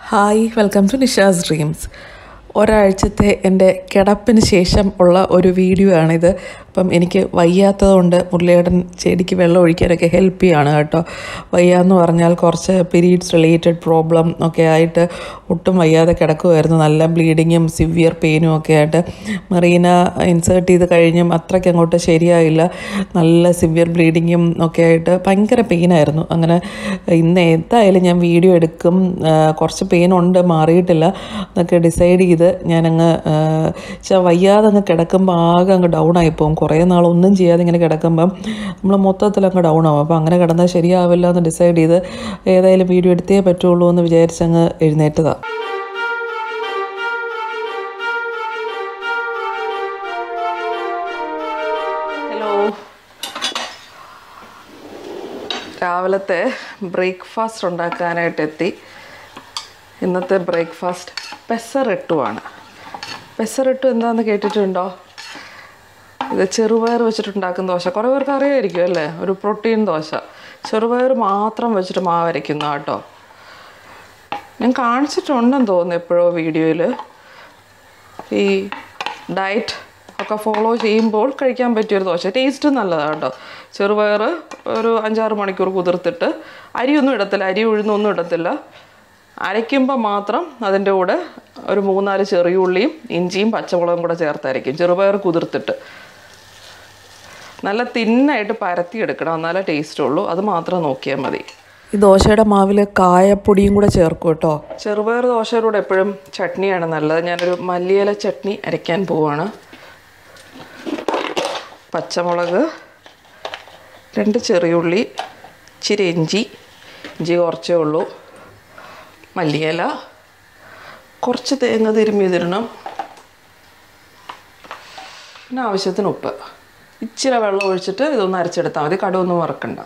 hi welcome to Nisha's dreams ഒരാഴ്ചത്തെ എൻ്റെ കിടപ്പിന് ശേഷം ഉള്ള ഒരു വീഡിയോ ആണിത് അപ്പം എനിക്ക് വയ്യാത്തതുകൊണ്ട് മുരളിയേടൻ ചെടിക്ക് വെള്ളം ഒഴിക്കാനൊക്കെ ഹെൽപ്പ് ചെയ്യാണ് കേട്ടോ വയ്യാന്ന് പറഞ്ഞാൽ കുറച്ച് പീരീഡ്സ് റിലേറ്റഡ് പ്രോബ്ലം ഒക്കെ ആയിട്ട് ഒട്ടും വയ്യാതെ കിടക്കുമായിരുന്നു നല്ല ബ്ലീഡിങ്ങും സിവിയർ പെയിനും ഒക്കെ ആയിട്ട് മെറീന ഇൻസേർട്ട് ചെയ്ത് കഴിഞ്ഞും അത്രയ്ക്ക് അങ്ങോട്ട് ശരിയായില്ല നല്ല സിവിയർ ബ്ലീഡിങ്ങും ഒക്കെ ആയിട്ട് ഭയങ്കര പെയിനായിരുന്നു അങ്ങനെ ഇന്ന് എന്തായാലും ഞാൻ വീഡിയോ എടുക്കും ആ, കുറച്ച് പെയിൻ ഉണ്ട് മാറിയിട്ടില്ല എന്നൊക്കെ ഡിസൈഡ് ചെയ്ത് ഞാനങ്ങ് ചാ വയ്യാതെ അങ്ങ് കിടക്കുമ്പോൾ ആകെ അങ്ങ് ഡൗൺ ആയിപ്പോവും കുറേ നാളൊന്നും ചെയ്യാതെ ഇങ്ങനെ കിടക്കുമ്പം നമ്മൾ മൊത്തത്തിൽ അങ്ങ് ഡൗൺ ആവും അപ്പോൾ അങ്ങനെ കിടന്നാൽ ശരിയാവില്ല എന്ന് ഡിസൈഡ് ചെയ്ത് ഏതായാലും വീഡിയോ എടുത്തേ പറ്റുള്ളൂ എന്ന് വിചാരിച്ചങ്ങ് എഴുന്നേറ്റതാണ് ഹലോ രാവിലത്തെ ബ്രേക്ക്ഫാസ്റ്റ് ഉണ്ടാക്കാനായിട്ട് എത്തി ഇന്നത്തെ ബ്രേക്ക്ഫാസ്റ്റ് പെസറിട്ടുമാണ് പെസറിട്ടു എന്താണെന്ന് കേട്ടിട്ടുണ്ടോ ഇത് ചെറുപയർ വെച്ചിട്ടുണ്ടാക്കുന്ന ദോശ കുറേ പേർക്ക് അറിയായിരിക്കും അല്ലേ ഒരു പ്രോട്ടീൻ ദോശ ചെറുപയർ മാത്രം വെച്ചിട്ട് മാവരയ്ക്കുന്ന കേട്ടോ ഞാൻ കാണിച്ചിട്ടുണ്ടെന്ന് തോന്നുന്നു എപ്പോഴോ വീഡിയോയിൽ ഈ ഡയറ്റ് ഒക്കെ ഫോളോ ചെയ്യുമ്പോൾ കഴിക്കാൻ പറ്റിയൊരു ദോശ ടേസ്റ്റ് നല്ലതാണ് കേട്ടോ ചെറുപയർ ഒരു അഞ്ചാറ് മണിക്കൂർ കുതിർത്തിട്ട് അരിയൊന്നും ഇടത്തില്ല അരി ഉഴുന്നൊന്നും ഇടത്തില്ല അരയ്ക്കുമ്പോൾ മാത്രം അതിൻ്റെ കൂടെ ഒരു മൂന്നാല് ചെറിയ ഉള്ളിയും ഇഞ്ചിയും പച്ചമുളകും കൂടെ ചേർത്തരയ്ക്കും ചെറുപയർ കുതിർത്തിട്ട് നല്ല തിന്നായിട്ട് പരത്തിയെടുക്കണം എന്നാലേ ടേസ്റ്റ് ഉള്ളൂ അത് മാത്രം നോക്കിയാൽ മതി ഈ ദോശയുടെ മാവിൽ കായപ്പൊടിയും കൂടെ ചേർക്കും കേട്ടോ ചെറുപയർ ദോശയുടെ കൂടെ എപ്പോഴും ചട്നിയാണ് നല്ലത് ഞാനൊരു മല്ലിയില ചട്നി അരയ്ക്കാൻ പോവാണ് പച്ചമുളക് രണ്ട് ചെറിയുള്ളി ഇച്ചിരി ഇഞ്ചി ഇഞ്ചി കുറച്ചേ ഉള്ളൂ മല്ലിയില കുറച്ച് തേങ്ങ തിരുമ്മി തരണം പിന്നെ ആവശ്യത്തിന് ഉപ്പ് ഇച്ചിരി വെള്ളം ഒഴിച്ചിട്ട് ഇതൊന്ന് അരച്ചെടുത്താൽ മതി കടുവൊന്നും വറക്കണ്ട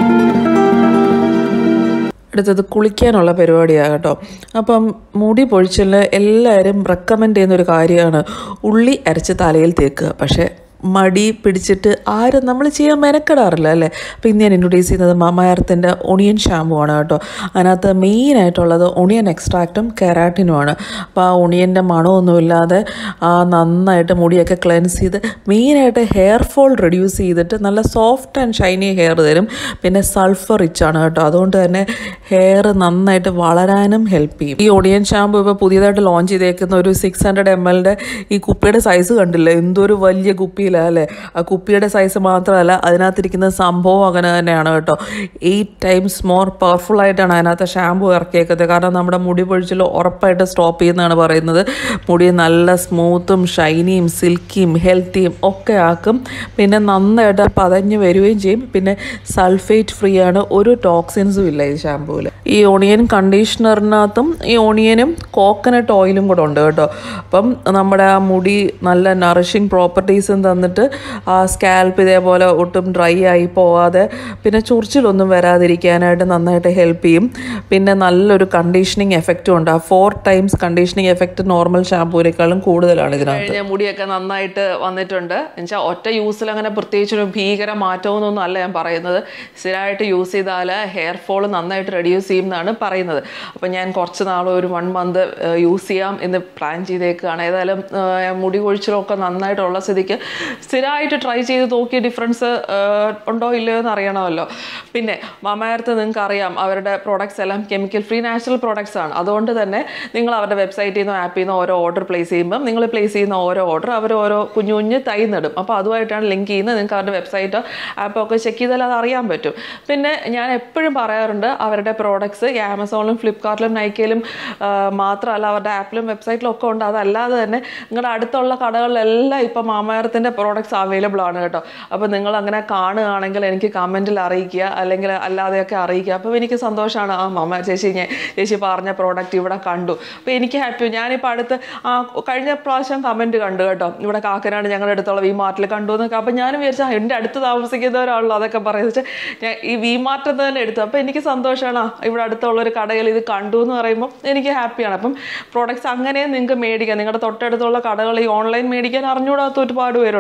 അടുത്തത് കുളിക്കാനുള്ള പരിപാടിയാണ് കേട്ടോ അപ്പം മുടി പൊഴിച്ചിൽ എല്ലാവരും റെക്കമെൻഡ് ചെയ്യുന്ന ഒരു കാര്യമാണ് ഉള്ളി അരച്ച് തലയിൽ തേക്കുക പക്ഷേ മടി പിടിച്ചിട്ട് ആരും നമ്മൾ ചെയ്യാൻ മെനക്കെടാറില്ല അല്ലേ അപ്പോൾ ഇന്ന് ഞാൻ ഇൻട്രൊഡ്യൂസ് ചെയ്യുന്നത് മമായർത്തിൻ്റെ ഒണിയൻ ഷാമ്പു ആണ് കേട്ടോ അതിനകത്ത് മെയിനായിട്ടുള്ളത് ഒണിയൻ എക്സ്ട്രാക്റ്റും കെരാട്ടിനുമാണ് അപ്പോൾ ആ ഒണിയൻ്റെ മണമൊന്നുമില്ലാതെ ആ നന്നായിട്ട് മുടിയൊക്കെ ക്ലെൻസ് ചെയ്ത് മെയിനായിട്ട് ഹെയർ ഫോൾ റെഡ്യൂസ് ചെയ്തിട്ട് നല്ല സോഫ്റ്റ് ആൻഡ് ഷൈനി ഹെയർ തരും പിന്നെ സൾഫർ റിച്ച് ആണ് കേട്ടോ അതുകൊണ്ട് തന്നെ ഹെയർ നന്നായിട്ട് വളരാനും ഹെൽപ്പ് ചെയ്യും ഈ ഒണിയൻ ഷാമ്പു ഇപ്പോൾ പുതിയതായിട്ട് ലോഞ്ച് ചെയ്തേക്കുന്ന ഒരു സിക്സ് ഹൺഡ്രഡ് എം എല്ലിൻ്റെ ഈ കുപ്പിയുടെ സൈസ് കണ്ടില്ലേ എന്തൊരു വലിയ കുപ്പിയിലാണ് അല്ലേ ആ കുപ്പിയുടെ സൈസ് മാത്രമല്ല അതിനകത്തിരിക്കുന്ന സംഭവം അങ്ങനെ തന്നെയാണ് കേട്ടോ എയ്റ്റ് ടൈംസ് മോർ പവർഫുൾ ആയിട്ടാണ് അതിനകത്ത് ഷാമ്പു ഇറക്കിയേക്കുന്നത് കാരണം നമ്മുടെ മുടി പൊഴിച്ചിൽ ഉറപ്പായിട്ട് സ്റ്റോപ്പ് ചെയ്യുന്നതാണ് പറയുന്നത് മുടി നല്ല സ്മൂത്തും ഷൈനിയും സിൽക്കിയും ഹെൽത്തിയും ഒക്കെ ആക്കും പിന്നെ നന്നായിട്ട് പതഞ്ഞ് വരികയും ചെയ്യും പിന്നെ സൾഫേറ്റ് ഫ്രീ ആണ് ഒരു ടോക്സിൻസും ഇല്ല ഈ ഷാമ്പൂവിൽ ഈ ഓണിയൻ കണ്ടീഷണറിനകത്തും ഈ ഓണിയനും കോക്കനട്ട് ഓയിലും കൂടെ ഉണ്ട് കേട്ടോ അപ്പം നമ്മുടെ ആ മുടി നല്ല നറിഷിങ് പ്രോപ്പർട്ടീസും തന്നിട്ട് ആ സ്കാൽപ്പ് ഇതേപോലെ ഒട്ടും ഡ്രൈ ആയി പോവാതെ പിന്നെ ചൊറിച്ചിലൊന്നും വരാതിരിക്കാനായിട്ട് നന്നായിട്ട് ഹെൽപ്പ് ചെയ്യും പിന്നെ നല്ലൊരു കണ്ടീഷനിങ് എഫക്റ്റും ഉണ്ട് ആ four times conditioning effect normal ഷാമ്പൂവിനേക്കാളും കൂടുതലാണ് ഇതിനകത്ത് കഴിഞ്ഞ മുടിയൊക്കെ നന്നായിട്ട് വന്നിട്ടുണ്ട് എന്നുവെച്ചാൽ ഒറ്റ യൂസിൽ അങ്ങനെ പ്രത്യേകിച്ചൊരു ഭീകര മാറ്റമൊന്നും അല്ല ഞാൻ പറയുന്നത് സ്ഥിരമായിട്ട് യൂസ് ചെയ്താൽ ഹെയർ ഫോൾ നന്നായിട്ട് റെഡ്യൂസ് ചെയ്യും എന്നാണ് പറയുന്നത് അപ്പം ഞാൻ കുറച്ച് നാൾ ഒരു വൺ മന്ത് യൂസ് ചെയ്യാം എന്ന് പ്ലാൻ ചെയ്തേക്കുകയാണ് ഏതായാലും ആ, മുടി കൊഴിച്ചിലൊക്കെ നന്നായിട്ടുള്ള സ്ഥിതിക്ക് സ്ഥിരമായിട്ട് ട്രൈ ചെയ്ത് നോക്കിയ ഡിഫറൻസ് ഉണ്ടോ ഇല്ലയോ എന്ന് അറിയണമല്ലോ പിന്നെ മമയർത്ത് നിങ്ങൾക്ക് അറിയാം അവരുടെ പ്രോഡക്റ്റ്സ് എല്ലാം കെമിക്കൽ ഫ്രീ നാച്ചുറൽ പ്രോഡക്റ്റ്സ് ആണ് അതുകൊണ്ട് തന്നെ നിങ്ങൾ അവരുടെ വെബ്സൈറ്റിൽ നിന്നോ ആപ്പിൽ നിന്നോ ഓരോ ഓർഡർ പ്ലേസ് ചെയ്യുമ്പം നിങ്ങൾ പ്ലേസ് ചെയ്യുന്ന ഓരോ ഓർഡർ അവർ ഓരോ കുഞ്ഞു കുഞ്ഞ് തൈ നടും അപ്പോൾ അതുമായിട്ടാണ് ലിങ്ക് ചെയ്യുന്നത് നിങ്ങൾക്ക് അവരുടെ വെബ്സൈറ്റോ ആപ്പോ ഒക്കെ ചെക്ക് ചെയ്താൽ അത് അറിയാൻ പറ്റും പിന്നെ ഞാൻ എപ്പോഴും പറയാറുണ്ട് അവരുടെ പ്രോഡക്ട്സ് ഈ ആമസോണിലും ഫ്ലിപ്കാർട്ടിലും നൈക്കയിലും ആ, മാത്രമല്ല അവരുടെ ആപ്പിലും വെബ്സൈറ്റിലും ഒക്കെ ഉണ്ട് അതല്ലാതെ തന്നെ നിങ്ങളുടെ അടുത്തുള്ള കടകളിലെല്ലാം ഇപ്പം മാമയർത്തിൻ്റെ പ്രോഡക്ട്സ് അവൈലബിൾ ആണ് കേട്ടോ അപ്പോൾ നിങ്ങൾ അങ്ങനെ കാണുകയാണെങ്കിൽ എനിക്ക് കമൻറ്റിൽ അറിയിക്കുക അല്ലെങ്കിൽ അല്ലാതെയൊക്കെ അറിയിക്കുക അപ്പോൾ എനിക്ക് സന്തോഷമാണ് ആ മാമ ചേച്ചി ഞാൻ ചേച്ചി പറഞ്ഞ പ്രോഡക്റ്റ് ഇവിടെ കണ്ടു അപ്പോൾ എനിക്ക് ഹാപ്പി ഞാനിപ്പോൾ അടുത്ത് ആ കഴിഞ്ഞ പ്രാവശ്യം കമൻറ്റ് കണ്ടു കേട്ടോ ഇവിടെ കാക്കനാട് ഞങ്ങളുടെ അടുത്തുള്ള വി മാർട്ടിൽ കണ്ടു എന്നൊക്കെ അപ്പോൾ ഞാനും വിചാരിച്ചു ആ, എൻ്റെ അടുത്ത് താമസിക്കുന്നവരാണല്ലോ അതൊക്കെ പറയുന്നത് വെച്ചാൽ ഞാൻ ഈ വി മാർട്ടിൽ തന്നെ എടുത്തു അപ്പോൾ എനിക്ക് സന്തോഷമാണ് ആ, ഇവിടെ അടുത്തുള്ള ഒരു കടയിൽ ഇത് കണ്ടു എന്ന് പറയുമ്പോൾ എനിക്ക് ഹാപ്പിയാണ് അപ്പം പ്രോഡക്റ്റ്സ് അങ്ങനെ നിങ്ങൾക്ക് മേടിക്കാം നിങ്ങളുടെ തൊട്ടടുത്തുള്ള കടകൾ ഈ ഓൺലൈൻ മേടിക്കാൻ അറിഞ്ഞുകൂടാത്ത ഒരുപാട് പേരുണ്ട്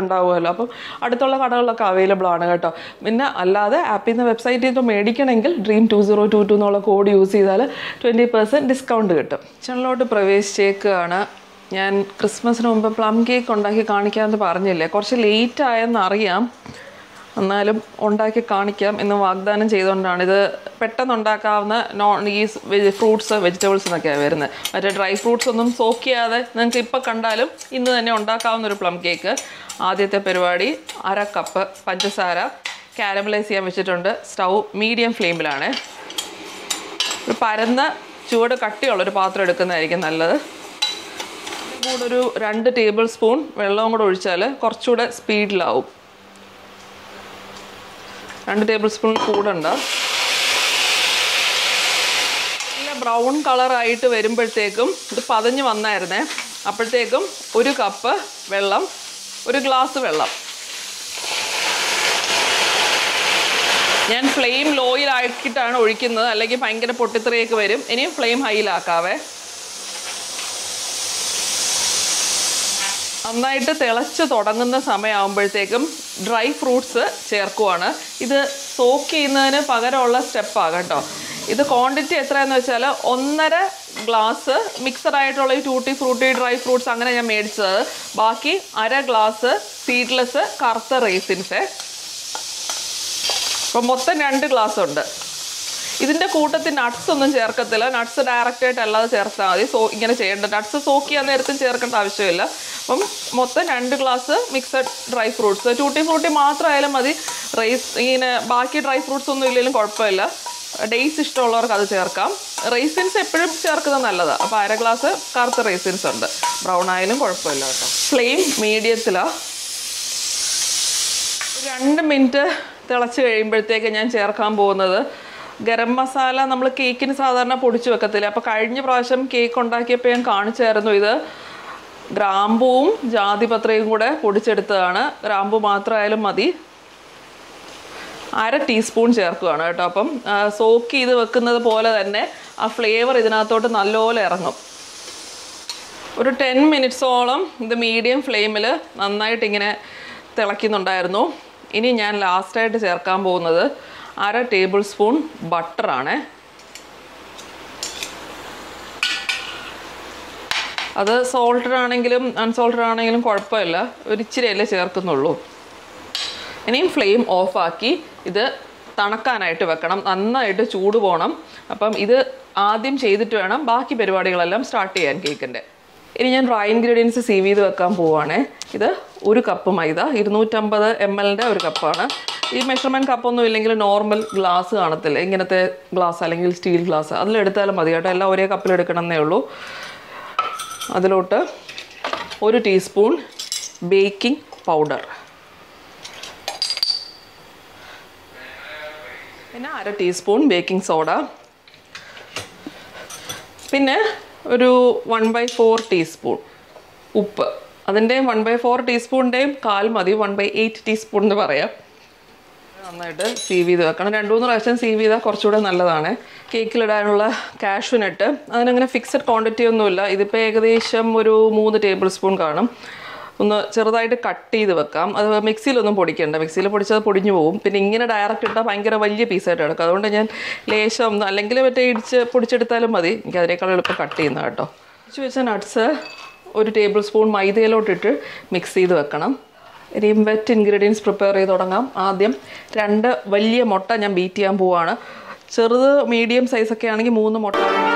ഉണ്ടാവുമല്ലോ അപ്പം അടുത്തുള്ള കടകളിലൊക്കെ അവൈലബിൾ ആണ് കേട്ടോ പിന്നെ അല്ലാതെ ആപ്പിൽ നിന്ന് വെബ്സൈറ്റിൽ നിന്ന് മേടിക്കണമെങ്കിൽ dream two zero two two എന്നുള്ള കോഡ് യൂസ് ചെയ്താൽ ട്വൻറ്റി പെർസെൻറ്റ് ഡിസ്കൗണ്ട് കിട്ടും കിച്ചണിലോട്ട് പ്രവേശിച്ചേക്കാണ് ഞാൻ ക്രിസ്മസിന് മുമ്പ് പ്ലം കേക്ക് ഉണ്ടാക്കി കാണിക്കാമെന്ന് പറഞ്ഞില്ലേ കുറച്ച് ലേറ്റ് ആയെന്ന് അറിയാം എന്നാലും ഉണ്ടാക്കി കാണിക്കാം എന്ന് വാഗ്ദാനം ചെയ്തുകൊണ്ടാണ് ഇത് പെട്ടെന്ന് ഉണ്ടാക്കാവുന്ന നോൺ ഈ ഫ്രൂട്ട്സ് വെജിറ്റബിൾസ് എന്നൊക്കെയാണ് വരുന്നത് മറ്റേ ഡ്രൈ ഫ്രൂട്ട്സ് ഒന്നും സോക്ക് ചെയ്യാതെ നിങ്ങൾക്ക് ഇപ്പോൾ കണ്ടാലും ഇന്ന് തന്നെ ഉണ്ടാക്കാവുന്ന ഒരു പ്ലം കേക്ക് ആദ്യത്തെ പരിപാടി അര കപ്പ് പഞ്ചസാര കാരമലൈസ് ചെയ്യാൻ വെച്ചിട്ടുണ്ട് സ്റ്റൗ മീഡിയം ഫ്ലെയിമിലാണ് ഒരു പരന്ന ചൂട് കട്ടിയുള്ളൊരു പാത്രം എടുക്കുന്നതായിരിക്കും നല്ലത് കൂടെ ഒരു രണ്ട് ടേബിൾ സ്പൂൺ വെള്ളവും കൂടെ ഒഴിച്ചാൽ കുറച്ചുകൂടെ സ്പീഡിലാവും രണ്ട് ടേബിൾ സ്പൂൺ കൂടണ്ട നല്ല ബ്രൗൺ കളറായിട്ട് വരുമ്പോഴത്തേക്കും ഇത് പതഞ്ഞ് വന്നായിരുന്നേ അപ്പോഴത്തേക്കും ഒരു കപ്പ് വെള്ളം ഒരു ഗ്ലാസ് വെള്ളം ഞാൻ ഫ്ലെയിം ലോയിലാക്കിയിട്ടാണ് ഒഴിക്കുന്നത് അല്ലെങ്കിൽ ഭയങ്കര പൊട്ടിത്തെറിയൊക്കെ വരും ഇനി ഫ്ലെയിം ഹൈയിലാക്കാവേ നന്നായിട്ട് തിളച്ച് തുടങ്ങുന്ന സമയമാകുമ്പോഴത്തേക്കും ഡ്രൈ ഫ്രൂട്ട്സ് ചേർക്കുവാണ് ഇത് സോക്ക് ചെയ്യുന്നതിന് പകരമുള്ള സ്റ്റെപ്പാണ് കേട്ടോ ഇത് ക്വാണ്ടിറ്റി എത്രയെന്ന് വെച്ചാൽ ഒന്നര ഗ്ലാസ് മിക്സഡ് ആയിട്ടുള്ള ഈ ടൂട്ടി ഫ്രൂട്ടി ഡ്രൈ ഫ്രൂട്ട്സ് അങ്ങനെ ഞാൻ മേടിച്ചത് ബാക്കി അര ഗ്ലാസ് സീഡ്ലെസ് കറുത്ത റേസിൻസ് അപ്പം മൊത്തം രണ്ട് ഗ്ലാസ് ഉണ്ട് ഇതിൻ്റെ കൂട്ടത്തിൽ നട്ട്സ് ഒന്നും ചേർക്കത്തില്ല നട്ട്സ് ഡയറക്റ്റ് ആയിട്ട് അല്ലാതെ ചേർത്താൽ മതി സോ ഇങ്ങനെ ചെയ്യേണ്ട നട്ട്സ് സോക്ക് ചെയ്യാൻ നേരത്തും ചേർക്കേണ്ട ആവശ്യമില്ല അപ്പം മൊത്തം രണ്ട് glass mixed dry fruits tutti frutti മാത്രമായാലും മതി റൈസ് ഇങ്ങനെ ബാക്കി ഡ്രൈ ഫ്രൂട്ട്സ് ഒന്നും ഇല്ലെങ്കിലും കുഴപ്പമില്ല ഡേയ്സ് ഇഷ്ടമുള്ളവർക്ക് അത് ചേർക്കാം റൈസിൻസ് എപ്പോഴും ചേർക്കുന്നത് നല്ലതാണ് അപ്പോൾ അര ഗ്ലാസ് കറുത്ത റൈസിൻസ് ഉണ്ട് ബ്രൗൺ ആയാലും കുഴപ്പമില്ല കേട്ടോ ഫ്ലെയിം മീഡിയത്തിലാണ് രണ്ട് മിനിറ്റ് തിളച്ച് കഴിയുമ്പോഴത്തേക്ക് ഞാൻ ചേർക്കാൻ പോകുന്നത് ഗരം മസാല നമ്മൾ കേക്കിന് സാധാരണ പൊടിച്ച് വെക്കത്തില്ല അപ്പോൾ കഴിഞ്ഞ പ്രാവശ്യം കേക്ക് ഉണ്ടാക്കിയപ്പോൾ ഞാൻ കാണിച്ചായിരുന്നു ഇത് ഗ്രാമ്പൂവും ജാതിപത്രയും കൂടെ പൊടിച്ചെടുത്തതാണ് ഗ്രാമ്പു മാത്രമായാലും മതി അര ടീസ്പൂൺ ചേർക്കുകയാണ് കേട്ടോ അപ്പം സോക്ക് ചെയ്ത് വെക്കുന്നത് പോലെ തന്നെ ആ ഫ്ലേവർ ഇതിനകത്തോട്ട് നല്ലപോലെ ഇറങ്ങും ഒരു ടെൻ മിനിറ്റ്സോളം ഇത് മീഡിയം ഫ്ലെയിമിൽ നന്നായിട്ട് ഇങ്ങനെ തിളയ്ക്കുന്നുണ്ടായിരുന്നു ഇനി ഞാൻ ലാസ്റ്റായിട്ട് ചേർക്കാൻ പോകുന്നത് അര ടേബിൾ സ്പൂൺ ബട്ടറാണ് അത് സോൾട്ടഡ് ആണെങ്കിലും അൺസോൾട്ടഡ് ആണെങ്കിലും കുഴപ്പമില്ല ഒരു ഇച്ചിരിയല്ലേ ചേർക്കുന്നുള്ളൂ ഇനിയും ഫ്ലെയിം ഓഫാക്കി ഇത് തണുക്കാനായിട്ട് വെക്കണം നന്നായിട്ട് ചൂട് പോകണം അപ്പം ഇത് ആദ്യം ചെയ്തിട്ട് വേണം ബാക്കി പരിപാടികളെല്ലാം സ്റ്റാർട്ട് ചെയ്യാൻ കേക്കിൻ്റെ ഇനി ഞാൻ ഡ്രൈ ഇൻഗ്രീഡിയൻസ് സീവ് ചെയ്ത് വെക്കാൻ പോവുകയാണ് ഇത് ഒരു കപ്പ് മൈദ ഇരുന്നൂറ്റമ്പത് എം എല്ലിൻ്റെ ഒരു കപ്പാണ് ഈ മെഷർമെൻറ്റ് കപ്പൊന്നും ഇല്ലെങ്കിൽ നോർമൽ ഗ്ലാസ് കാണത്തില്ല ഇങ്ങനത്തെ ഗ്ലാസ് അല്ലെങ്കിൽ സ്റ്റീൽ ഗ്ലാസ് അതിലെടുത്താലും മതി കേട്ടോ എല്ലാം ഒരേ കപ്പിൽ എടുക്കണമെന്നേ ഉള്ളൂ അതിലോട്ട് ഒരു ടീസ്പൂൺ ബേക്കിംഗ് പൗഡർ പിന്നെ അര ടീസ്പൂൺ ബേക്കിംഗ് സോഡ പിന്നെ ഒരു വൺ ബൈ ഫോർ ടീസ്പൂൺ ഉപ്പ് അതിൻ്റെയും വൺ ബൈ ഫോർ ടീസ്പൂണിൻ്റെയും കാൽ മതി വൺ ബൈ എയ്റ്റ് ടീസ്പൂൺ എന്ന് പറയാം നന്നായിട്ട് സീവ് ചെയ്ത് വെക്കണം രണ്ട് മൂന്ന് പ്രാവശ്യം സീവ് ചെയ്താൽ കുറച്ചുകൂടെ നല്ലതാണ് കേക്കിലിടാനുള്ള കാഷ്യൂനട്ട് അതിനങ്ങനെ ഫിക്സഡ് ക്വാണ്ടിറ്റി ഒന്നുമില്ല ഇതിപ്പോൾ ഏകദേശം ഒരു മൂന്ന് ടേബിൾ സ്പൂൺ കാണും ഒന്ന് ചെറുതായിട്ട് കട്ട് ചെയ്ത് വെക്കാം അത് മിക്സിയിലൊന്നും പൊടിക്കണ്ട മിക്സിയിൽ പൊടിച്ചത് പൊടിഞ്ഞു പോകും പിന്നെ ഇങ്ങനെ ഡയറക്റ്റ് ഇട്ടാൽ ഭയങ്കര വലിയ പീസായിട്ട് കിടക്കും അതുകൊണ്ട് ഞാൻ ലേശം ഒന്ന് അല്ലെങ്കിൽ മറ്റേ ഇടിച്ച് പൊടിച്ചെടുത്താലും മതി എനിക്ക് അതിനേക്കാൾ എളുപ്പം കട്ട് ചെയ്യുന്ന കേട്ടോ ഇടിച്ച് വെച്ച നട്ട്സ് ഒരു ടേബിൾ സ്പൂൺ മൈദയിലോട്ടിട്ട് മിക്സ് ചെയ്ത് വെക്കണം ഇനിയും വെറ്റ് ഇൻഗ്രീഡിയൻസ് പ്രിപ്പയർ ചെയ്ത് തുടങ്ങാം ആദ്യം രണ്ട് വലിയ മുട്ട ഞാൻ ബീറ്റ് ചെയ്യാൻ പോവാണ് ചെറുത് മീഡിയം സൈസൊക്കെ ആണെങ്കിൽ മൂന്ന് മുട്ട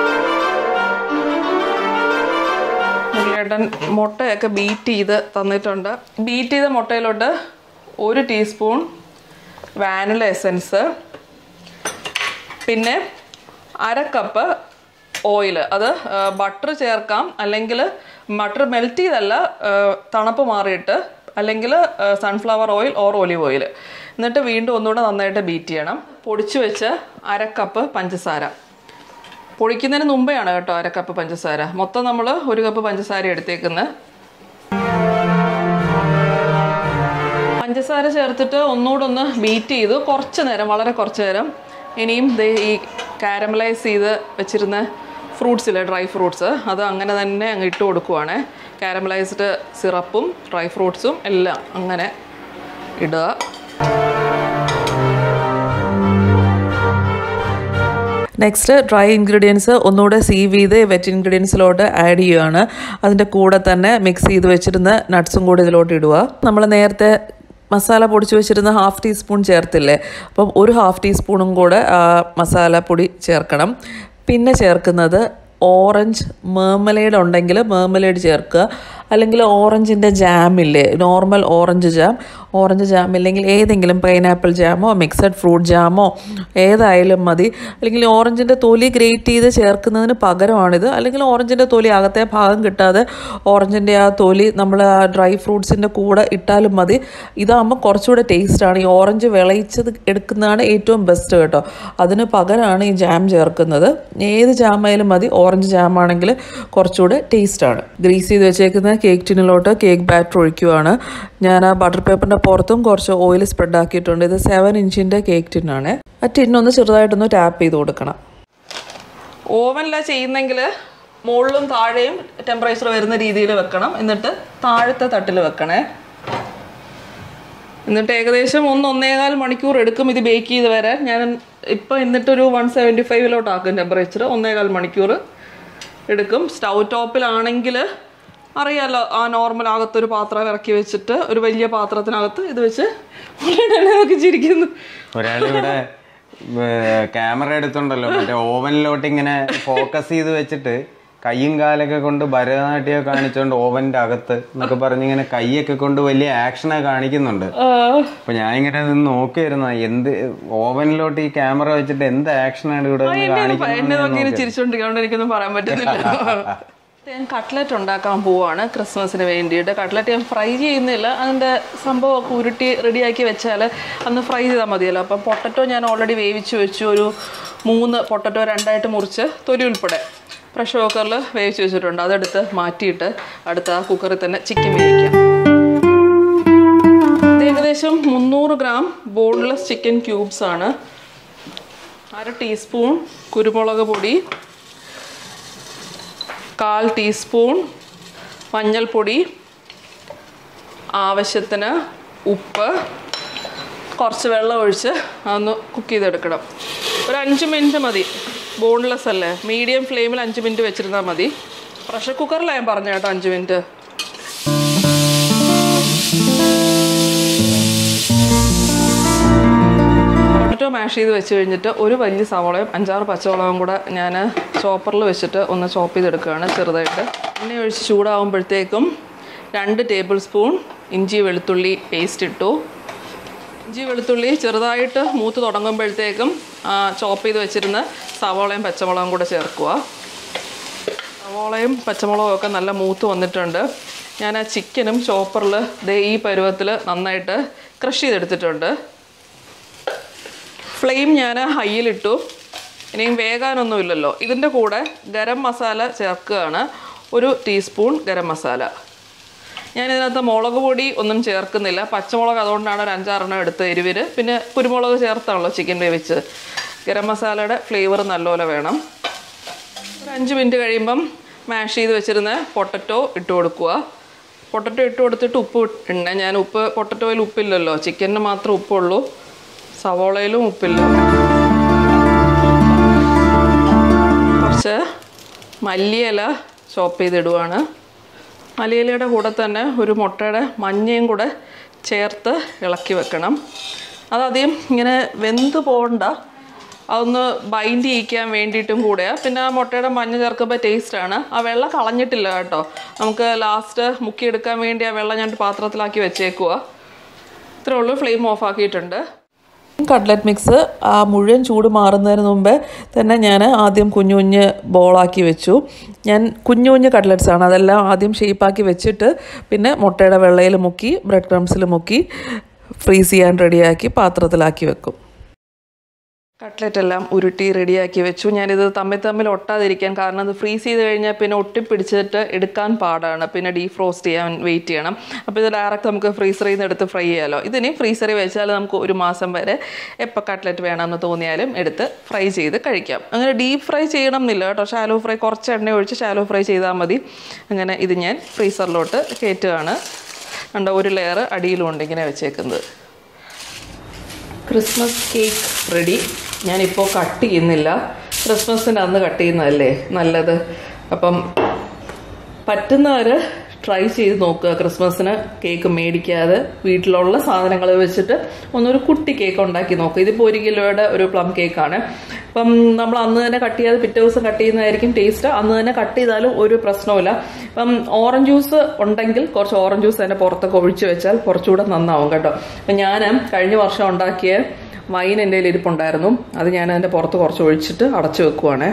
മുരളിയേട്ടൻ മുട്ടയൊക്കെ ബീറ്റ് ചെയ്ത് തന്നിട്ടുണ്ട് ബീറ്റ് ചെയ്ത മുട്ടയിലോട്ട് ഒരു ടീസ്പൂൺ വാനില എസൻസ് പിന്നെ അര കപ്പ് ഓയിൽ അത് ബട്ടർ ചേർക്കാം അല്ലെങ്കിൽ ബട്ടർ മെൽറ്റ് ചെയ്തല്ല ആ, തണുപ്പ് മാറിയിട്ട് അല്ലെങ്കിൽ sunflower oil or olive oil എന്നിട്ട് വീണ്ടും ഒന്നുകൂടെ നന്നായിട്ട് ബീറ്റ് ചെയ്യണം പൊടിച്ചു വെച്ച് അര കപ്പ് പഞ്ചസാര പൊടിക്കുന്നതിന് മുമ്പെയാണ് കേട്ടോ അര കപ്പ് പഞ്ചസാര മൊത്തം നമ്മൾ ഒരു കപ്പ് പഞ്ചസാര എടുത്തേക്കുന്നത് പഞ്ചസാര ചേർത്തിട്ട് ഒന്നുകൂടെ ഒന്ന് ബീറ്റ് ചെയ്തു കുറച്ച് നേരം വളരെ കുറച്ച് നേരം ഇനിയും ദേ ഈ കാരമലൈസ് ചെയ്ത് വെച്ചിരുന്ന ഫ്രൂട്ട്സില്ലേ ഡ്രൈ ഫ്രൂട്ട്സ് അത് അങ്ങനെ തന്നെ അങ്ങ് ഇട്ട് കൊടുക്കുവാണ് കാരമലൈസ്ഡ് സിറപ്പും ഡ്രൈ ഫ്രൂട്ട്സും എല്ലാം അങ്ങനെ ഇടുക നെക്സ്റ്റ് ഡ്രൈ ഇൻഗ്രീഡിയൻസ് ഒന്നുകൂടെ സീവ് ചെയ്ത് വെറ്റ് ഇൻഗ്രീഡിയൻസിലോട്ട് ആഡ് ചെയ്യുകയാണ് അതിൻ്റെ കൂടെ തന്നെ മിക്സ് ചെയ്ത് വെച്ചിരുന്ന നട്ട്സും കൂടി ഇതിലോട്ട് ഇടുക നമ്മൾ നേരത്തെ മസാല പൊടിച്ച് വെച്ചിരുന്ന ഹാഫ് ടീസ്പൂൺ ചേർത്തില്ലേ അപ്പം ഒരു ഹാഫ് ടീസ്പൂണും കൂടെ ആ മസാലപ്പൊടി ചേർക്കണം പിന്നെ ചേർക്കുന്നത് ഓറഞ്ച് മേർമലേഡ് ഉണ്ടെങ്കിൽ മേർമലേഡ് ചേർക്കുക അല്ലെങ്കിൽ ഓറഞ്ചിൻ്റെ ജാമില്ലേ normal orange jam orange jam ഇല്ലെങ്കിൽ ഏതെങ്കിലും പൈനാപ്പിൾ ജാമോ മിക്സഡ് ഫ്രൂട്ട് ജാമോ ഏതായാലും മതി അല്ലെങ്കിൽ ഓറഞ്ചിൻ്റെ തൊലി ഗ്രേറ്റ് ചെയ്ത് ചേർക്കുന്നതിന് പകരമാണിത് അല്ലെങ്കിൽ ഓറഞ്ചിൻ്റെ തൊലി അകത്തെ ഭാഗം കിട്ടാതെ ഓറഞ്ചിൻ്റെ ആ തൊലി നമ്മൾ ആ ഡ്രൈ ഫ്രൂട്ട്സിൻ്റെ കൂടെ ഇട്ടാലും മതി ഇതാകുമ്പോൾ കുറച്ചുകൂടെ ടേസ്റ്റാണ് ഈ ഓറഞ്ച് വിളയിച്ചത് എടുക്കുന്നതാണ് ഏറ്റവും ബെസ്റ്റ് കേട്ടോ അതിന് പകരമാണ് ഈ ജാം ചേർക്കുന്നത് ഏത് ജാമായാലും മതി ഓറഞ്ച് ജാമാണെങ്കിൽ കുറച്ചുകൂടെ ടേസ്റ്റാണ് ഗ്രീസ് ചെയ്ത് വെച്ചേക്കുന്ന കേക്ക് ടിന്നിലോട്ട് കേക്ക് ബാറ്റർ ഒഴിക്കുവാണ് ഞാൻ ആ ബട്ടർ പേപ്പറിൻ്റെ പുറത്തും കുറച്ച് ഓയിൽ സ്പ്രെഡ് ആക്കിയിട്ടുണ്ട് ഇത് സെവൻ ഇഞ്ചിൻ്റെ കേക്ക് ടിന്നാണ് ആ ടിന്നൊന്ന് ചെറുതായിട്ടൊന്ന് ടാപ്പ് ചെയ്ത് കൊടുക്കണം ഓവനിലാണ് ചെയ്യുന്നെങ്കിൽ മുകളിലും താഴെയും ടെമ്പറേച്ചർ വരുന്ന രീതിയിൽ വെക്കണം എന്നിട്ട് താഴത്തെ തട്ടിൽ വെക്കണേ എന്നിട്ട് ഏകദേശം ഒന്ന് ഒന്നേകാൽ മണിക്കൂർ എടുക്കും ഇത് ബേക്ക് ചെയ്ത് വരാൻ ഞാൻ ഇപ്പം എന്നിട്ടൊരു വൺ സെവൻറ്റി ഫൈവിലോട്ടാക്കും ടെമ്പറേച്ചർ ഒന്നേകാൽ മണിക്കൂർ എടുക്കും സ്റ്റൗ ടോപ്പിലാണെങ്കിൽ അറിയാലോ ആ നോർമൽ അകത്തൊരു പാത്രം ഇറക്കി വെച്ചിട്ട് ഒരു വലിയ പാത്രത്തിനകത്ത് ഇത് വെച്ച് നോക്കി ചിരിക്കുന്നു ഒരാളിവിടെ ക്യാമറ എടുത്തുണ്ടല്ലോ മറ്റേ ഓവനിലോട്ട് ഇങ്ങനെ ഫോക്കസ് ചെയ്ത് വെച്ചിട്ട് കൈയും കാലൊക്കെ കൊണ്ട് ഭരതനാട്യം കാണിച്ചോണ്ട് ഓവന്റെ അകത്ത് എന്നൊക്കെ പറഞ്ഞിങ്ങനെ കൈയൊക്കെ കൊണ്ട് വലിയ ആക്ഷനെ കാണിക്കുന്നുണ്ട് അപ്പൊ ഞാൻ ഇങ്ങനെ നിന്ന് നോക്കിയിരുന്നു എന്ത് ഓവനിലോട്ട് ഈ ക്യാമറ വെച്ചിട്ട് എന്ത് ആക്ഷനാണ് ഇവിടെ നിന്ന് എന്നെ കാണിക്കുന്നത് നോക്കി ഇങ്ങനെ ചിരിച്ചോണ്ടിരിക്കുന്നതുകൊണ്ട് എനിക്കൊന്നും പറയാൻ പറ്റുന്നില്ല ഞാൻ കട്ട്ലറ്റ് ഉണ്ടാക്കാൻ പോവാണ് ക്രിസ്മസിന് വേണ്ടിയിട്ട് കട്ട്ലറ്റ് ഞാൻ ഫ്രൈ ചെയ്യുന്നില്ല അതിൻ്റെ സംഭവമൊക്കെ ഉരുട്ടി റെഡിയാക്കി വെച്ചാൽ അന്ന് ഫ്രൈ ചെയ്താൽ മതിയല്ലോ അപ്പം പൊട്ടറ്റോ ഞാൻ ഓൾറെഡി വേവിച്ച് വെച്ചു ഒരു മൂന്ന് പൊട്ടറ്റോ രണ്ടായിട്ട് മുറിച്ച് തൊലി ഉൾപ്പെടെ പ്രഷർ കുക്കറിൽ വേവിച്ച് വെച്ചിട്ടുണ്ട് അതെടുത്ത് മാറ്റിയിട്ട് അടുത്ത ആ കുക്കറിൽ തന്നെ ചിക്കൻ വേവിക്കാം ഇത് ഏകദേശം മുന്നൂറ് ഗ്രാം ബോൺലെസ് ചിക്കൻ ക്യൂബ്സ് ആണ് അര ടീസ്പൂൺ കുരുമുളക് പൊടി കാൽ ടീസ്പൂൺ മഞ്ഞൾപ്പൊടി ആവശ്യത്തിന് ഉപ്പ് കുറച്ച് വെള്ളം ഒഴിച്ച് അതൊന്ന് കുക്ക് ചെയ്തെടുക്കണം ഒരു അഞ്ച് മിനിറ്റ് മതി ബോൺലെസ് അല്ലേ മീഡിയം ഫ്ലെയിമിൽ അഞ്ച് മിനിറ്റ് വെച്ചിരുന്നാൽ മതി പ്രഷർ കുക്കറിലാണ് ഞാൻ പറഞ്ഞ കേട്ടോ അഞ്ച് മിനിറ്റ് പൊട്ടറ്റോ മാഷ് ചെയ്ത് വെച്ച് കഴിഞ്ഞിട്ട് ഒരു വലിയ സവളയും അഞ്ചാറ് പച്ചമുളകും കൂടെ ഞാൻ ചോപ്പറിൽ വെച്ചിട്ട് ഒന്ന് ചോപ്പ് ചെയ്തെടുക്കുകയാണ് ചെറുതായിട്ട് എണ്ണ ഒഴിച്ച് ചൂടാകുമ്പോഴത്തേക്കും രണ്ട് ടേബിൾ സ്പൂൺ ഇഞ്ചി വെളുത്തുള്ളി പേസ്റ്റ് ഇട്ടു ഇഞ്ചി വെളുത്തുള്ളി ചെറുതായിട്ട് മൂത്ത് തുടങ്ങുമ്പോഴത്തേക്കും ചോപ്പ് ചെയ്ത് വെച്ചിരുന്ന സവോളയും പച്ചമുളകും കൂടെ ചേർക്കുക സവോളയും പച്ചമുളകും ഒക്കെ നല്ല മൂത്ത് വന്നിട്ടുണ്ട് ഞാൻ ആ ചിക്കനും ചോപ്പറിൽ ദേ ഈ പരുവത്തിൽ നന്നായിട്ട് ക്രഷ് ചെയ്തെടുത്തിട്ടുണ്ട് ഫ്ലെയിം ഞാൻ ഹൈയിലിട്ടു ഇനിയും വേകാനൊന്നുമില്ലല്ലോ ഇതിൻ്റെ കൂടെ ഗരം മസാല ചേർക്കുകയാണ് ഒരു ടീസ്പൂൺ ഗരം മസാല ഞാൻ ഇതിനകത്ത് മുളക് പൊടി ഒന്നും ചേർക്കുന്നില്ല പച്ചമുളക് അതുകൊണ്ടാണ് ഒരു അഞ്ചാറെണ്ണം എടുത്ത് എരിവിന് പിന്നെ കുരുമുളക് ചേർത്താണല്ലോ ചിക്കൻ വേവിച്ച് ഗരം മസാലയുടെ ഫ്ലേവർ നല്ലപോലെ വേണം ഒരു അഞ്ച് മിനിറ്റ് കഴിയുമ്പം മാഷ് ചെയ്ത് വെച്ചിരുന്ന പൊട്ടറ്റോ ഇട്ട് കൊടുക്കുക പൊട്ടറ്റോ ഇട്ട് കൊടുത്തിട്ട് ഉപ്പ് ഇടണേ ഞാൻ ഉപ്പ് പൊട്ടറ്റോയിൽ ഉപ്പില്ലല്ലോ ചിക്കനിന് മാത്രം ഉപ്പുള്ളൂ സവോളയിലും ഉപ്പില്ല കുറച്ച് മല്ലിയില ചോപ്പ് ചെയ്തിടുവാണ് മല്ലിയിലയുടെ കൂടെ തന്നെ ഒരു മുട്ടയുടെ മഞ്ഞയും കൂടെ ചേർത്ത് ഇളക്കി വെക്കണം അതധികം ഇങ്ങനെ വെന്ത് പോകണ്ട അതൊന്ന് ബൈൻഡ് ചെയ്യിക്കാൻ വേണ്ടിയിട്ടും കൂടെയാണ് പിന്നെ ആ മുട്ടയുടെ മഞ്ഞ ചേർക്കുമ്പോൾ ടേസ്റ്റാണ് ആ വെള്ളം കളഞ്ഞിട്ടില്ല കേട്ടോ നമുക്ക് ലാസ്റ്റ് മുക്കിയെടുക്കാൻ വേണ്ടി ആ വെള്ളം ഞാൻ പാത്രത്തിലാക്കി വെച്ചേക്കുക ഇത്രേ ഉള്ളൂ ഫ്ലെയിം ഓഫ് ആക്കിയിട്ടുണ്ട് കട്ട്ലറ്റ് മിക്സ് ആ മുഴുവൻ ചൂട് മാറുന്നതിന് മുമ്പേ തന്നെ ഞാൻ ആദ്യം കുഞ്ഞു കുഞ്ഞ് ബോളാക്കി വെച്ചു ഞാൻ കുഞ്ഞു കുഞ്ഞ് കട്ട്ലറ്റ്സ് ആണ് അതെല്ലാം ആദ്യം ഷേപ്പാക്കി വെച്ചിട്ട് പിന്നെ മുട്ടയുടെ വെള്ളയിൽ മുക്കി ബ്രെഡ് ക്രംസിൽ മുക്കി ഫ്രീസ് ചെയ്യാൻ റെഡിയാക്കി പാത്രത്തിലാക്കി വെക്കും കട്ട്ലറ്റ് എല്ലാം ഉരുട്ടി റെഡിയാക്കി വെച്ചു ഞാനിത് തമ്മിൽ തമ്മിൽ ഒട്ടാതിരിക്കാൻ കാരണം അത് ഫ്രീസ് ചെയ്ത് കഴിഞ്ഞാൽ പിന്നെ ഒട്ടിപ്പിടിച്ചിട്ട് എടുക്കാൻ പാടാണ് പിന്നെ ഡീഫ്രോസ്റ്റ് ചെയ്യാൻ വെയിറ്റ് ചെയ്യണം അപ്പോൾ ഇത് ഡയറക്റ്റ് നമുക്ക് ഫ്രീസറിൽ നിന്ന് എടുത്ത് ഫ്രൈ ചെയ്യാമല്ലോ ഇതിനി ഫ്രീസറിൽ വെച്ചാൽ നമുക്ക് ഒരു മാസം വരെ എപ്പോൾ കട്ട്ലറ്റ് വേണമെന്ന് തോന്നിയാലും എടുത്ത് ഫ്രൈ ചെയ്ത് കഴിക്കാം അങ്ങനെ ഡീപ്പ് ഫ്രൈ ചെയ്യണം എന്നില്ല കേട്ടോ ഷാലോ ഫ്രൈ കുറച്ച് എണ്ണ ഒഴിച്ച് ഷാലോ ഫ്രൈ ചെയ്താൽ മതി അങ്ങനെ ഇത് ഞാൻ ഫ്രീസറിലോട്ട് കയറ്റുകയാണ് കണ്ട ഒരു ലെയർ അടിയിലുണ്ട് ഇങ്ങനെ വെച്ചേക്കുന്നത് ക്രിസ്മസ് കേക്ക് റെഡി ഞാനിപ്പോൾ കട്ട് ചെയ്യുന്നില്ല ക്രിസ്മസിന് അന്ന് കട്ട് ചെയ്യുന്നതല്ലേ നല്ലത് അപ്പം പറ്റുന്നവർ ട്രൈ ചെയ്ത് നോക്കുക ക്രിസ്മസിന് കേക്ക് മേടിക്കാതെ വീട്ടിലുള്ള സാധനങ്ങൾ വെച്ചിട്ട് ഒന്നൊരു കുട്ടി കേക്ക് ഉണ്ടാക്കി നോക്കുക ഇതിപ്പോൾ ഒരു കിലോയുടെ ഒരു പ്ലം കേക്കാണ് അപ്പം നമ്മൾ അന്ന് തന്നെ കട്ട് ചെയ്യാതെ പിറ്റേ ദിവസം കട്ട് ചെയ്യുന്നതായിരിക്കും ടേസ്റ്റ് അന്ന് തന്നെ കട്ട് ചെയ്താലും ഒരു പ്രശ്നവുമില്ല അപ്പം ഓറഞ്ച് ജ്യൂസ് ഉണ്ടെങ്കിൽ കുറച്ച് ഓറഞ്ച് ജ്യൂസ് തന്നെ പുറത്തൊക്കെ ഒഴിച്ചു വെച്ചാൽ കുറച്ചുകൂടെ നന്നാവും കേട്ടോ അപ്പം ഞാൻ കഴിഞ്ഞ വർഷം ഉണ്ടാക്കിയ വൈൻ എൻ്റെ കയ്യിൽ ഇരിപ്പുണ്ടായിരുന്നു അത് ഞാൻ അതിൻ്റെ പുറത്ത് കുറച്ച് ഒഴിച്ചിട്ട് അടച്ചു വെക്കുവാണേ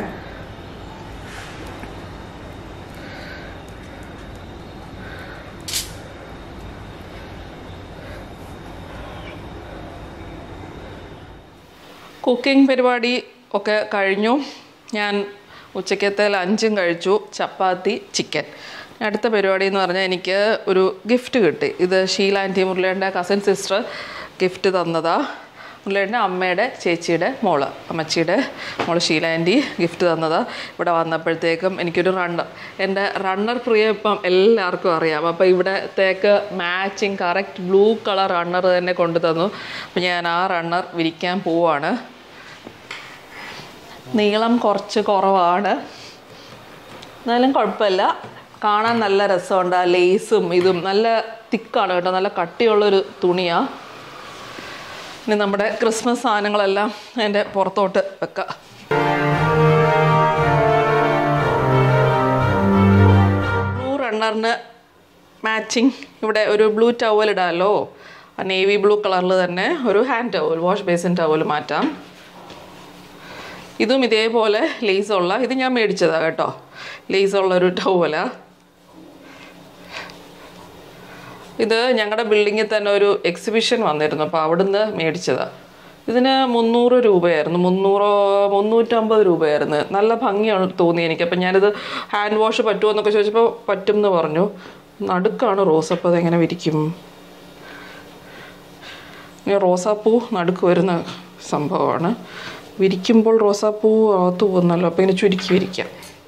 കുക്കിംഗ് പരിപാടി ഒക്കെ കഴിഞ്ഞു ഞാൻ ഉച്ചക്കത്തെ ലഞ്ചും കഴിച്ചു ചപ്പാത്തി ചിക്കൻ അടുത്ത പരിപാടി എന്ന് പറഞ്ഞാൽ എനിക്ക് ഒരു ഗിഫ്റ്റ് കിട്ടി ഇത് ഷീല ആൻറ്റി മുരളിയുടെ കസിൻ സിസ്റ്റർ ഗിഫ്റ്റ് തന്നതാ മുരളിയുടെ അമ്മയുടെ ചേച്ചിയുടെ മോള് അമ്മച്ചിയുടെ മോള് ഷീല ആൻറ്റി ഗിഫ്റ്റ് തന്നതാ ഇവിടെ വന്നപ്പോഴത്തേക്കും എനിക്കൊരു റണ്ണർ എൻ്റെ റണ്ണർ പ്രിയ ഇപ്പം എല്ലാവർക്കും അറിയാം അപ്പോൾ ഇവിടത്തേക്ക് matching correct blue colour runner തന്നെ കൊണ്ടു തന്നു അപ്പോൾ ഞാൻ ആ റണ്ണർ വിരിക്കാൻ പോവാണ് നീളം കുറച്ച് കുറവാണ് എന്നാലും കുഴപ്പമില്ല കാണാൻ നല്ല രസമുണ്ട് ആ ലേസും ഇതും നല്ല തിക്കാണ് കേട്ടോ നല്ല കട്ടിയുള്ളൊരു തുണിയാണ് ഇനി നമ്മുടെ ക്രിസ്മസ് സാധനങ്ങളെല്ലാം അതിൻ്റെ പുറത്തോട്ട് വെക്കാം ബ്ലൂ റണ്ണറിന് മാച്ചിങ് ഇവിടെ ഒരു ബ്ലൂ ടവൽ ഇടാമല്ലോ ആ നേവി ബ്ലൂ കളറിൽ തന്നെ ഒരു hand towel wash basin towel മാറ്റാം ഇതും ഇതേപോലെ ലേസുള്ള ഇത് ഞാൻ മേടിച്ചതാണ് കേട്ടോ ലേസുള്ള ഒരു ടവല ഇത് ഞങ്ങളുടെ ബിൽഡിങ്ങിൽ തന്നെ ഒരു എക്സിബിഷൻ വന്നിരുന്നു അപ്പോൾ അവിടുന്ന് മേടിച്ചതാണ് ഇതിന് മുന്നൂറ് രൂപയായിരുന്നു മുന്നൂറോ മുന്നൂറ്റമ്പത് രൂപയായിരുന്നു നല്ല ഭംഗിയാണ് തോന്നി എനിക്ക് അപ്പം ഞാനിത് ഹാൻഡ് വാഷ് പറ്റുമോ എന്നൊക്കെ ചോദിച്ചപ്പോൾ പറ്റും എന്ന് പറഞ്ഞു നടുക്കാണ് റോസ് അപ്പോൾ അതെങ്ങനെ വിരിക്കും ഇനി റോസാപ്പൂ നടുക്ക് വരുന്ന സംഭവമാണ് വിരിക്കുമ്പോൾ റോസാപ്പൂ അകത്ത് പോകുന്നല്ലോ അപ്പോൾ ഇങ്ങനെ ചുരുക്കി വിരിക്കാം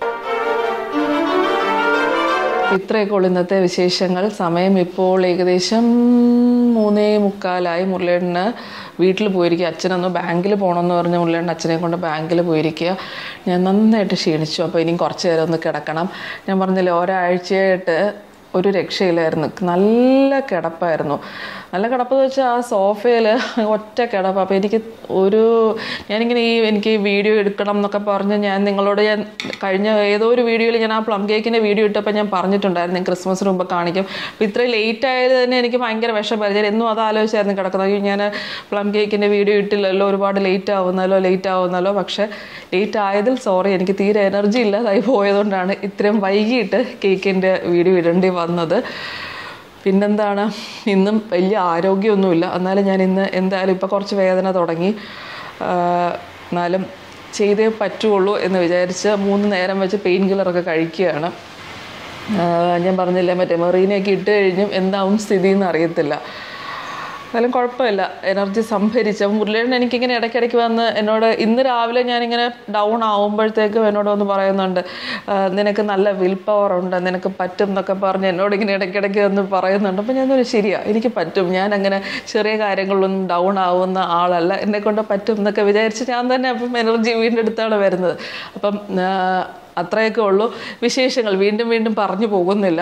ഇത്രയൊക്കെ ഉള്ളു ഇന്നത്തെ വിശേഷങ്ങൾ സമയം ഇപ്പോൾ ഏകദേശം മൂന്നേ മുക്കാലായി മുരളിയേട്ടന് വീട്ടിൽ പോയിരിക്കുക അച്ഛനൊന്ന് ബാങ്കിൽ പോകണമെന്ന് പറഞ്ഞ് മുരളിയേട്ടൻ അച്ഛനെ കൊണ്ട് ബാങ്കിൽ പോയിരിക്കുക ഞാൻ നന്നായിട്ട് ക്ഷീണിച്ചു അപ്പോൾ ഇനിയും കുറച്ച് നേരം ഒന്ന് കിടക്കണം ഞാൻ പറഞ്ഞില്ലേ ഒരാഴ്ചയായിട്ട് ഒരു രക്ഷയില്ലായിരുന്നു നല്ല കിടപ്പായിരുന്നു നല്ല കിടപ്പെന്ന് വെച്ചാൽ ആ സോഫയിൽ ഒറ്റ കിടപ്പ് അപ്പോൾ എനിക്ക് ഒരു ഞാനിങ്ങനെ ഈ എനിക്ക് ഈ വീഡിയോ എടുക്കണം എന്നൊക്കെ പറഞ്ഞ് ഞാൻ നിങ്ങളോട് ഞാൻ കഴിഞ്ഞ ഏതോ ഒരു വീഡിയോയിൽ ഞാൻ ആ പ്ലം കേക്കിൻ്റെ വീഡിയോ ഇട്ടപ്പോൾ ഞാൻ പറഞ്ഞിട്ടുണ്ടായിരുന്നു ഞാൻ ക്രിസ്മസിന് മുമ്പ് കാണിക്കും അപ്പോൾ ഇത്രയും ലേറ്റ് ആയത് തന്നെ എനിക്ക് ഭയങ്കര വിഷമമായിരുന്നു ഞാൻ എന്നും അത് ആലോചിച്ചായിരുന്നു കിടക്കുന്നത് അയ്യോ ഞാൻ പ്ലം കേക്കിൻ്റെ വീഡിയോ ഇട്ടില്ലല്ലോ ഒരുപാട് ലേറ്റ് ആവുന്നല്ലോ ലേറ്റ് ആവുന്നല്ലോ പക്ഷേ ലേറ്റ് ആയതിൽ സോറി എനിക്ക് തീരെ എനർജി ഇല്ലാതായി പോയതുകൊണ്ടാണ് ഇത്രയും വൈകിട്ട് കേക്കിൻ്റെ വീഡിയോ ഇടേണ്ടി വന്നത് പിന്നെന്താണ് ഇന്നും വലിയ ആരോഗ്യമൊന്നുമില്ല എന്നാലും ഞാൻ ഇന്ന് എന്തായാലും ഇപ്പോൾ കുറച്ച് വേദന തുടങ്ങി എന്നാലും ചെയ്തേ പറ്റുള്ളൂ എന്ന് വിചാരിച്ച് മൂന്ന് നേരം വെച്ച് പെയിൻ കില്ലറൊക്കെ കഴിക്കുകയാണ് ഞാൻ പറഞ്ഞില്ലേ മറ്റേ മെറീനയൊക്കെ ഇട്ട് കഴിഞ്ഞും എന്താവും സ്ഥിതി എന്ന് അറിയത്തില്ല എന്നാലും കുഴപ്പമില്ല എനർജി സംഭരിച്ച മുരളിയേട്ടൻ എനിക്കിങ്ങനെ ഇടയ്ക്കിടയ്ക്ക് വന്ന് എന്നോട് ഇന്ന് രാവിലെ ഞാനിങ്ങനെ ഡൗൺ ആവുമ്പോഴത്തേക്കും എന്നോട് വന്ന് പറയുന്നുണ്ട് നിനക്ക് നല്ല വിൽ പവർ ഉണ്ട് നിനക്ക് പറ്റും എന്നൊക്കെ പറഞ്ഞ് എന്നോട് ഇങ്ങനെ ഇടയ്ക്കിടയ്ക്ക് വന്ന് പറയുന്നുണ്ട് അപ്പോൾ ഞാൻ ശരിയാ എനിക്ക് പറ്റും ഞാൻ അങ്ങനെ ചെറിയ കാര്യങ്ങളിലൊന്നും ഡൗൺ ആവുന്ന ആളല്ല എന്നെ കൊണ്ട് പറ്റും എന്നൊക്കെ വിചാരിച്ച് ഞാൻ തന്നെ അപ്പം എനർജി വീണ്ടും എടുത്താണ് വരുന്നത് അപ്പം അത്രയൊക്കെ ഉള്ളൂ വിശേഷങ്ങൾ വീണ്ടും വീണ്ടും പറഞ്ഞു പോകുന്നില്ല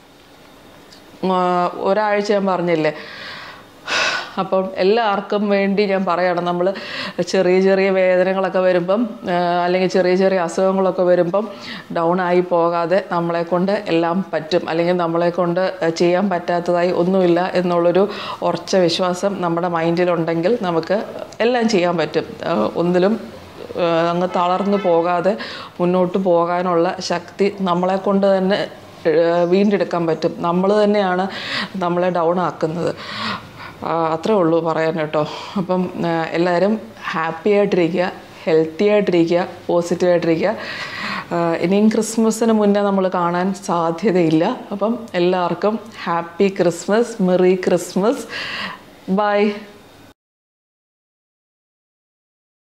ഒരാഴ്ച ഞാൻ പറഞ്ഞില്ലേ അപ്പം എല്ലാവർക്കും വേണ്ടി ഞാൻ പറയണം നമ്മൾ ചെറിയ ചെറിയ വേദനകളൊക്കെ വരുമ്പം അല്ലെങ്കിൽ ചെറിയ ചെറിയ അസുഖങ്ങളൊക്കെ വരുമ്പം ഡൗൺ ആയി പോകാതെ നമ്മളെ കൊണ്ട് എല്ലാം പറ്റും അല്ലെങ്കിൽ നമ്മളെ കൊണ്ട് ചെയ്യാൻ പറ്റാത്തതായി ഒന്നുമില്ല എന്നുള്ളൊരു ഉറച്ച വിശ്വാസം നമ്മുടെ മൈൻഡിലുണ്ടെങ്കിൽ നമുക്ക് എല്ലാം ചെയ്യാൻ പറ്റും ഒന്നിലും അങ്ങ് തളർന്നു പോകാതെ മുന്നോട്ട് പോകാനുള്ള ശക്തി നമ്മളെ കൊണ്ട് തന്നെ വീണ്ടെടുക്കാൻ പറ്റും നമ്മൾ തന്നെയാണ് നമ്മളെ ഡൗൺ ആക്കുന്നത് ആ, അത്രേ ഉള്ളൂ പറയാൻ കേട്ടോ അപ്പം ആ, എല്ലാവരും ഹാപ്പി ആയിട്ടിരിക്കുക ഹെൽത്തി ആയിട്ടിരിക്കുക പോസിറ്റീവ് ആയിട്ടിരിക്കുക ആ, ഇനിയും ക്രിസ്മസിന് മുന്നേ നമ്മൾ കാണാൻ സാധ്യതയില്ല അപ്പം എല്ലാവർക്കും happy Christmas merry Christmas by